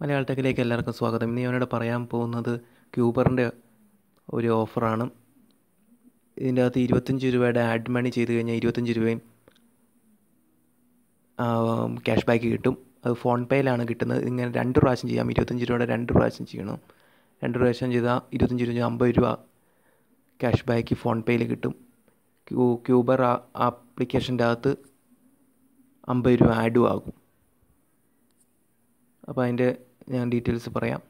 മലയാള ടെക്കിലേക്ക് എല്ലാവർക്കും സ്വാഗതം ഇന്ന് ഞാനിവിടെ പറയാൻ പോകുന്നത് ക്യൂബറിൻ്റെ ഒരു ഓഫറാണ് ഇതിൻ്റെ അകത്ത് ഇരുപത്തഞ്ച് രൂപയുടെ ആഡ് മണി ചെയ്ത് കഴിഞ്ഞാൽ ഇരുപത്തഞ്ച് രൂപയും ക്യാഷ് ബാക്ക് കിട്ടും അത് ഫോൺ പേയിലാണ് കിട്ടുന്നത് ഇങ്ങനെ രണ്ട് പ്രാവശ്യം ചെയ്യാം ഇരുപത്തഞ്ച് രൂപയുടെ രണ്ട് പ്രാവശ്യം ചെയ്യണം രണ്ട് പ്രാവശ്യം ചെയ്താൽ ഇരുപത്തഞ്ച് രൂപ അമ്പത് രൂപ ക്യാഷ് ബാക്ക് ഫോൺ പേയിൽ കിട്ടും ക്യൂ ക്യൂബർ ആപ്ലിക്കേഷൻ്റെ അകത്ത് അമ്പത് രൂപ ആഡും ആകും അപ്പോൾ അതിൻ്റെ ഞാൻ ഡീറ്റെയിൽസ് പറയാം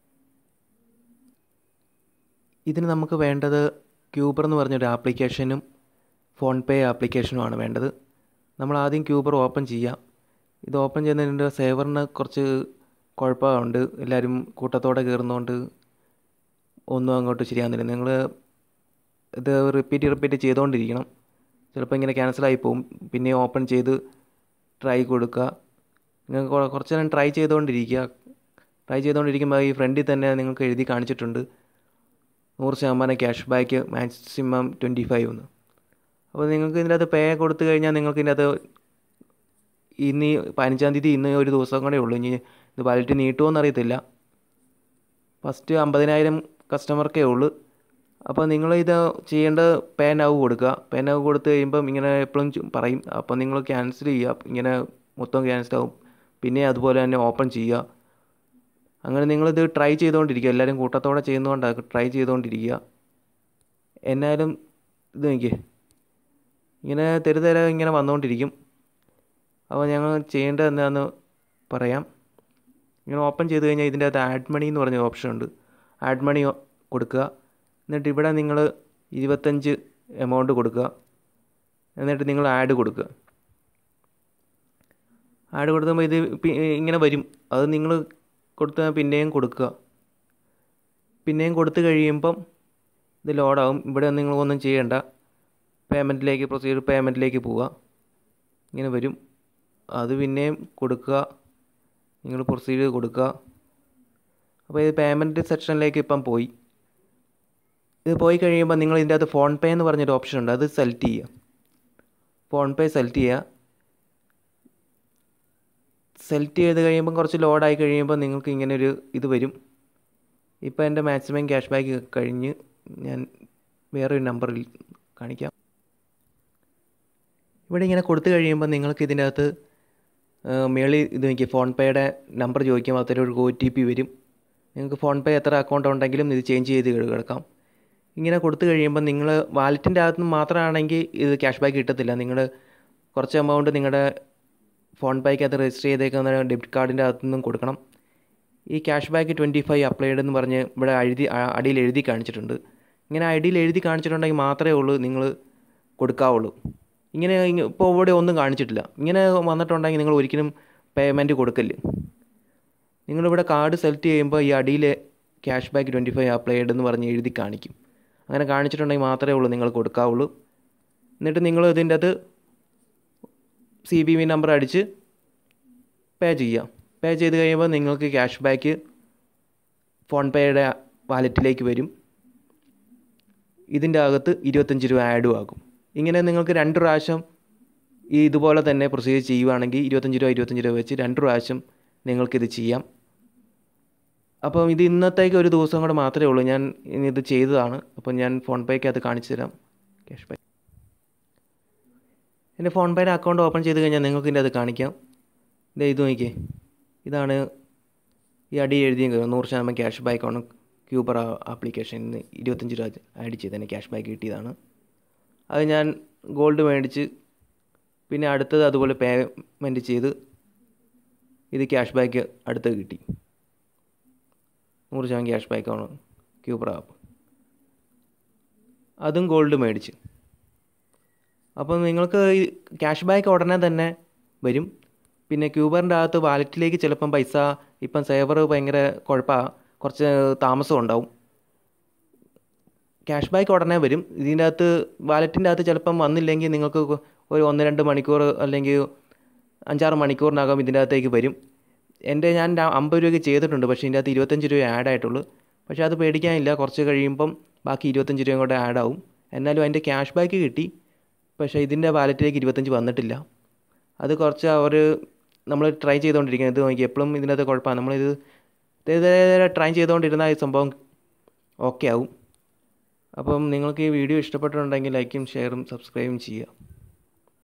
ഇതിന് നമുക്ക് വേണ്ടത് ക്യൂബർ എന്ന് പറഞ്ഞൊരു ആപ്ലിക്കേഷനും ഫോൺ പേ ആപ്ലിക്കേഷനുമാണ് വേണ്ടത് നമ്മൾ ആദ്യം ക്യൂബർ ഓപ്പൺ ചെയ്യാം ഇത് ഓപ്പൺ ചെയ്യുന്നതിൻ്റെ സേവറിന് കുറച്ച് കുഴപ്പമുണ്ട് എല്ലാവരും കൂട്ടത്തോടെ കയറുന്നതുകൊണ്ട് ഒന്നും അങ്ങോട്ട് ശരിയാകുന്നില്ല നിങ്ങൾ ഇത് റിപ്പീറ്റ് റിപ്പീറ്റ് ചെയ്തുകൊണ്ടിരിക്കണം ചിലപ്പോൾ ഇങ്ങനെ ക്യാൻസലായി പോകും പിന്നെ ഓപ്പൺ ചെയ്ത് ട്രൈ കൊടുക്കുക നിങ്ങൾക്ക് കുറച്ച് നേരം ട്രൈ ചെയ്തുകൊണ്ടിരിക്കുക ട്രൈ ചെയ്തുകൊണ്ടിരിക്കുമ്പോൾ ഈ ഫ്രണ്ടിൽ തന്നെ നിങ്ങൾക്ക് എഴുതി കാണിച്ചിട്ടുണ്ട് നൂറ് ശതമാനം cash back maximum twenty five എന്ന് അപ്പോൾ നിങ്ങൾക്ക് ഇതിൻ്റെ അകത്ത് പേ കൊടുത്തു കഴിഞ്ഞാൽ നിങ്ങൾക്ക് ഇതിൻ്റെ അകത്ത് ഇന്ന് പതിനഞ്ചാം തീയതി ഇന്ന് ഒരു ദിവസം കൂടെ ഉള്ളൂ ഇനി ഇത് വാലിറ്റി നീട്ടുമോ അറിയത്തില്ല ഫസ്റ്റ് അമ്പതിനായിരം കസ്റ്റമർക്കേ ഉള്ളൂ അപ്പോൾ നിങ്ങൾ ഇത് ചെയ്യേണ്ട പേ നൗ കൊടുക്കുക പേ നൗ കൊടുത്തു കഴിയുമ്പം ഇങ്ങനെ എപ്പോഴും പറയും അപ്പോൾ നിങ്ങൾ ക്യാൻസൽ ചെയ്യുക ഇങ്ങനെ മൊത്തം ക്യാൻസൽ ആവും പിന്നെ അതുപോലെ തന്നെ ഓപ്പൺ ചെയ്യുക അങ്ങനെ നിങ്ങളിത് ട്രൈ ചെയ്തുകൊണ്ടിരിക്കുക എല്ലാവരും കൂട്ടത്തോടെ ചെയ്യുന്നതുകൊണ്ടാണ് ട്രൈ ചെയ്തുകൊണ്ടിരിക്കുക എന്നാലും ഇത് നോക്കിയേ ഇങ്ങനെ തെരുതര ഇങ്ങനെ വന്നുകൊണ്ടിരിക്കും അപ്പോൾ ഞങ്ങൾ ചെയ്യേണ്ടത് എന്താണെന്ന് പറയാം ഇങ്ങനെ ഓപ്പൺ ചെയ്ത് കഴിഞ്ഞാൽ ഇതിൻ്റെ അകത്ത് ആഡ് മണി എന്ന് പറഞ്ഞ ഓപ്ഷൻ ഉണ്ട് ആഡ് മണി കൊടുക്കുക എന്നിട്ട് ഇവിടെ നിങ്ങൾ ഇരുപത്തഞ്ച് എമൗണ്ട് കൊടുക്കുക എന്നിട്ട് നിങ്ങൾ ആഡ് കൊടുക്കുക ആഡ് കൊടുക്കുമ്പോൾ ഇത് ഇങ്ങനെ വരും അത് നിങ്ങൾ കൊടുത്ത പിന്നെയും കൊടുക്കുക പിന്നെയും കൊടുത്തു കഴിയുമ്പം ഇത് ലോഡാവും ഇവിടെ നിങ്ങൾ ഒന്നും ചെയ്യേണ്ട പേയ്മെൻറ്റിലേക്ക് പ്രൊസീജിയർ പേയ്മെൻറ്റിലേക്ക് പോവുക ഇങ്ങനെ വരും അത് പിന്നെയും കൊടുക്കുക നിങ്ങൾ പ്രൊസീജിയർ കൊടുക്കുക അപ്പോൾ ഇത് പേയ്മെൻറ്റ് സെക്ഷനിലേക്ക് ഇപ്പം പോയി ഇത് പോയി കഴിയുമ്പോൾ നിങ്ങൾ ഇതിൻ്റെ അകത്ത് ഫോൺ പേ എന്ന് പറഞ്ഞൊരു ഓപ്ഷൻ ഉണ്ട് അത് സെലക്ട് ചെയ്യുക ഫോൺ പേ സെലക്ട് ചെയ്യുക സെലക്ട് ചെയ്ത് കഴിയുമ്പം കുറച്ച് ലോഡായി കഴിയുമ്പോൾ നിങ്ങൾക്ക് ഇങ്ങനെ ഒരു ഇത് വരും ഇപ്പോൾ എൻ്റെ മാക്സിമം ക്യാഷ് ബാക്ക് കഴിഞ്ഞ് ഞാൻ വേറൊരു നമ്പറിൽ കാണിക്കാം ഇവിടെ ഇങ്ങനെ കൊടുത്തു കഴിയുമ്പോൾ നിങ്ങൾക്ക് ഇതിൻ്റെ അകത്ത് മേളിൽ ഇത് നോക്കി ഫോൺ പേയുടെ നമ്പർ ചോദിക്കുമ്പോൾ അത്തരം ഒരു ഒ ടി പി വരും നിങ്ങൾക്ക് ഫോൺ പേ എത്ര അക്കൗണ്ട് ഉണ്ടെങ്കിലും ഇത് ചേഞ്ച് ചെയ്ത് കിടക്കാം ഇങ്ങനെ കൊടുത്തു കഴിയുമ്പോൾ നിങ്ങൾ വാലറ്റിൻ്റെ അകത്ത് നിന്ന് മാത്രമാണെങ്കിൽ ഇത് ക്യാഷ് ബാക്ക് കിട്ടത്തില്ല നിങ്ങൾ കുറച്ച് എമൗണ്ട് നിങ്ങളുടെ ഫോൺ പേക്കകത്ത് രജിസ്റ്റർ ചെയ്തേക്കുന്ന ഡെബിറ്റ് കാർഡിൻ്റെ അകത്തു നിന്നും കൊടുക്കണം ഈ cash back twenty five applied എന്ന് പറഞ്ഞ് ഇവിടെ എഴുതി അടിയിൽ എഴുതി കാണിച്ചിട്ടുണ്ട് ഇങ്ങനെ അടിയിൽ എഴുതി കാണിച്ചിട്ടുണ്ടെങ്കിൽ മാത്രമേ ഉള്ളൂ നിങ്ങൾ കൊടുക്കാവുള്ളൂ ഇങ്ങനെ ഇപ്പോൾ ഇവിടെ ഒന്നും കാണിച്ചിട്ടില്ല ഇങ്ങനെ വന്നിട്ടുണ്ടെങ്കിൽ നിങ്ങൾ ഒരിക്കലും പേയ്മെൻറ്റ് കൊടുക്കല് നിങ്ങളിവിടെ കാർഡ് സെലക്ട് ചെയ്യുമ്പോൾ ഈ അടിയിൽ cash back twenty five applied എന്ന് പറഞ്ഞ് എഴുതി കാണിക്കും അങ്ങനെ കാണിച്ചിട്ടുണ്ടെങ്കിൽ മാത്രമേ ഉള്ളൂ നിങ്ങൾ കൊടുക്കാവുള്ളൂ എന്നിട്ട് നിങ്ങൾ ഇതിൻ്റെ അത് സി ബി വി നമ്പർ അടിച്ച് പേ ചെയ്യാം പേ ചെയ്ത് കഴിയുമ്പോൾ നിങ്ങൾക്ക് ക്യാഷ് ബാക്ക് ഫോൺ പേയുടെ വാലറ്റിലേക്ക് വരും ഇതിൻ്റെ അകത്ത് ഇരുപത്തഞ്ച് രൂപ ആഡും ആകും ഇങ്ങനെ നിങ്ങൾക്ക് രണ്ട് പ്രാവശ്യം ഈ ഇതുപോലെ തന്നെ പ്രൊസീജിയർ ചെയ്യുവാണെങ്കിൽ ഇരുപത്തഞ്ച് രൂപ ഇരുപത്തഞ്ച് രൂപ വെച്ച് രണ്ട് പ്രാവശ്യം നിങ്ങൾക്കിത് ചെയ്യാം അപ്പം ഇത് ഇന്നത്തേക്ക് ഒരു ദിവസം കൂടെ മാത്രമേ ഉള്ളൂ ഞാൻ ഇത് ചെയ്തതാണ് അപ്പം ഞാൻ ഫോൺ പേക്ക് അത് കാണിച്ചു തരാം ക്യാഷ് ബാക്ക് എൻ്റെ ഫോൺ പേയുടെ അക്കൗണ്ട് ഓപ്പൺ ചെയ്ത് കഴിഞ്ഞാൽ നിങ്ങൾക്ക് ഇതിൻ്റെ അത് കാണിക്കാം ഇതേ ഇത് നോക്കിയേ ഇതാണ് ഈ അടി എഴുതിയ നൂറ് ശതമാനം ക്യാഷ് ബാക്കാണ് ക്യൂബർ ആപ്ലിക്കേഷനിൽ നിന്ന് ഇരുപത്തഞ്ച് രൂപ ആഡ് ചെയ്ത് തന്നെ ക്യാഷ് ബാക്ക് കിട്ടിയതാണ് അത് ഞാൻ ഗോൾഡ് മേടിച്ച് പിന്നെ അടുത്തത് അതുപോലെ പേയ്മെൻറ്റ് ചെയ്ത് ഇത് ക്യാഷ് ബാക്ക് അടുത്ത് കിട്ടി നൂറ് ശതമാനം ക്യാഷ് ബാക്കാണ് ക്യൂബർ ആപ്പ് അതും ഗോൾഡ് മേടിച്ച് അപ്പം നിങ്ങൾക്ക് ഈ ക്യാഷ് ബാക്ക് ഉടനെ തന്നെ വരും പിന്നെ ക്യൂബറിൻ്റെ അകത്ത് വാലറ്റിലേക്ക് ചിലപ്പം പൈസ ഇപ്പം സേവർ ഭയങ്കര കുഴപ്പമാണ് കുറച്ച് താമസം ഉണ്ടാവും ക്യാഷ് ബാക്ക് ഉടനെ വരും ഇതിൻ്റെ അകത്ത് വാലറ്റിൻ്റെ അകത്ത് ചിലപ്പം വന്നില്ലെങ്കിൽ നിങ്ങൾക്ക് ഒരു ഒന്ന് രണ്ട് മണിക്കൂർ അല്ലെങ്കിൽ അഞ്ചാറ് മണിക്കൂറിനകം ഇതിൻ്റെ അകത്തേക്ക് വരും എൻ്റെ ഞാൻ അമ്പത് രൂപയ്ക്ക് ചെയ്തിട്ടുണ്ട് പക്ഷേ ഇതിൻ്റെ അകത്ത് ഇരുപത്തഞ്ച് രൂപ ആഡ് ആയിട്ടുള്ളൂ പക്ഷേ അത് പേടിക്കാനില്ല കുറച്ച് കഴിയുമ്പം ബാക്കി ഇരുപത്തഞ്ച് രൂപയും കൂടെ ആഡ് ആവും എന്നാലും അതിൻ്റെ ക്യാഷ് ബാക്ക് കിട്ടി പക്ഷേ ഇതിൻ്റെ വാലറ്റിലേക്ക് ഇരുപത്തഞ്ച് വന്നിട്ടില്ല അത് കുറച്ച് അവർ നമ്മൾ ട്രൈ ചെയ്തുകൊണ്ടിരിക്കുന്നത് ഇത് നോക്കി എപ്പോഴും ഇതിനകത്ത് കുഴപ്പമാണ് നമ്മളിത് ഇതേ ട്രൈ ചെയ്തുകൊണ്ടിരുന്നാൽ ഈ സംഭവം ഓക്കെ ആവും അപ്പം നിങ്ങൾക്ക് ഈ വീഡിയോ ഇഷ്ടപ്പെട്ടിട്ടുണ്ടെങ്കിൽ ലൈക്കും ഷെയറും സബ്സ്ക്രൈബും ചെയ്യുക